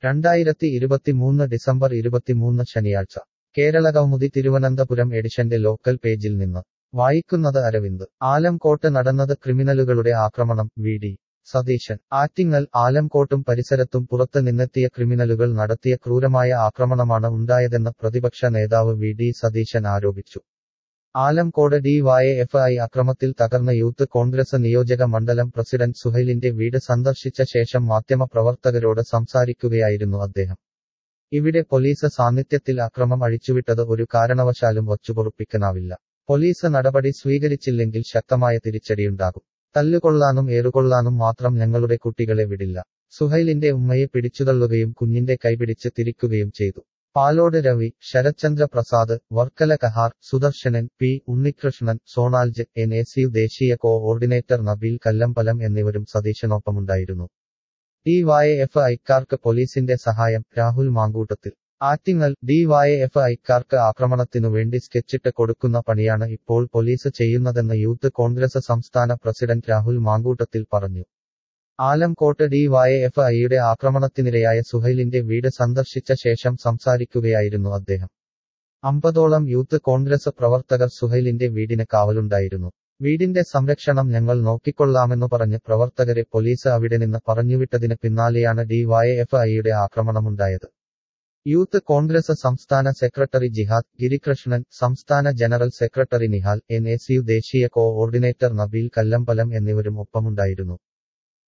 രണ്ടായിരത്തി ഇരുപത്തിമൂന്ന് ഡിസംബർ ഇരുപത്തിമൂന്ന് ശനിയാഴ്ച കേരള കൗമുദി തിരുവനന്തപുരം എഡിഷന്റെ ലോക്കൽ പേജിൽ നിന്ന് വായിക്കുന്നത് അരവിന്ദ് ആലംകോട്ട് നടന്നത് ക്രിമിനലുകളുടെ ആക്രമണം വി ഡി സതീശൻ ആറ്റിങ്ങൽ ആലംകോട്ടും പരിസരത്തും പുറത്ത് നിന്നെത്തിയ ക്രിമിനലുകൾ നടത്തിയ ക്രൂരമായ ആക്രമണമാണ് ഉണ്ടായതെന്ന് പ്രതിപക്ഷ നേതാവ് വി ഡി സതീശൻ ആരോപിച്ചു Alamcode D Y F I അക്രമത്തിൽ തകർന്ന യൂത്ത് കോൺഗ്രസ് നിയോജക മണ്ഡലം പ്രസിഡന്റ് സുഹൈലിന്റെ വീട് സന്ദർശിച്ച ശേഷം മാധ്യമപ്രവർത്തകരോട് സംസാരിക്കുകയായിരുന്നു അദ്ദേഹം ഇവിടെ പോലീസ് സാന്നിധ്യത്തിൽ അക്രമം അഴിച്ചുവിട്ടത് ഒരു കാരണവശാലും വച്ചുപൊറുപ്പിക്കാനാവില്ല പോലീസ് നടപടി സ്വീകരിച്ചില്ലെങ്കിൽ ശക്തമായ തിരിച്ചടിയുണ്ടാകും തല്ലുകൊള്ളാനും ഏറുകൊള്ളാനും മാത്രം ഞങ്ങളുടെ കുട്ടികളെ വിടില്ല സുഹൈലിന്റെ ഉമ്മയെ പിടിച്ചുതള്ളുകയും കുഞ്ഞിന്റെ കൈപിടിച്ച് തിരിക്കുകയും ചെയ്തു Palode Ravi Sarathchandra Prasad Varkala Kahar Sudarsanan P Unnikrishnan Sonalj N S U ദേശീയ കോഓർഡിനേറ്റർ നബീൽ കല്ലമ്പലം എന്നിവരും സതീശനൊപ്പമുണ്ടായിരുന്നു ഡി വായ എഫ് ഐക്കാർക്ക് പോലീസിന്റെ സഹായം Rahul Mamkootathil Attingal D Y F ഐക്കാർക്ക് ആക്രമണത്തിനു വേണ്ടി സ്കെച്ചിട്ട് കൊടുക്കുന്ന പണിയാണ് ഇപ്പോൾ പോലീസ് ചെയ്യുന്നതെന്ന് യൂത്ത് കോൺഗ്രസ് സംസ്ഥാന പ്രസിഡന്റ് രാഹുൽ മാങ്കൂട്ടത്തിൽ പറഞ്ഞു ആലംകോട്ട് ഡി വായ എഫ് ഐയുടെ ആക്രമണത്തിനിരയായ സുഹൈലിന്റെ വീട് സന്ദർശിച്ച ശേഷം സംസാരിക്കുകയായിരുന്നു അദ്ദേഹം അമ്പതോളം യൂത്ത് കോൺഗ്രസ് പ്രവർത്തകർ സുഹൈലിന്റെ വീടിന് കാവലുണ്ടായിരുന്നു വീടിന്റെ സംരക്ഷണം ഞങ്ങൾ നോക്കിക്കൊള്ളാമെന്നു പറഞ്ഞ് പ്രവർത്തകരെ പോലീസ് അവിടെ നിന്ന് പറഞ്ഞുവിട്ടതിന് പിന്നാലെയാണ് ഡി വായ എഫ് ഐയുടെ ആക്രമണമുണ്ടായത് യൂത്ത് കോൺഗ്രസ് സംസ്ഥാന സെക്രട്ടറി ജിഹാദ് ഗിരികൃഷ്ണൻ സംസ്ഥാന general secretary Nihal N S U ദേശീയ കോഓർഡിനേറ്റർ നബീൽ കല്ലമ്പലം എന്നിവരും ഒപ്പമുണ്ടായിരുന്നു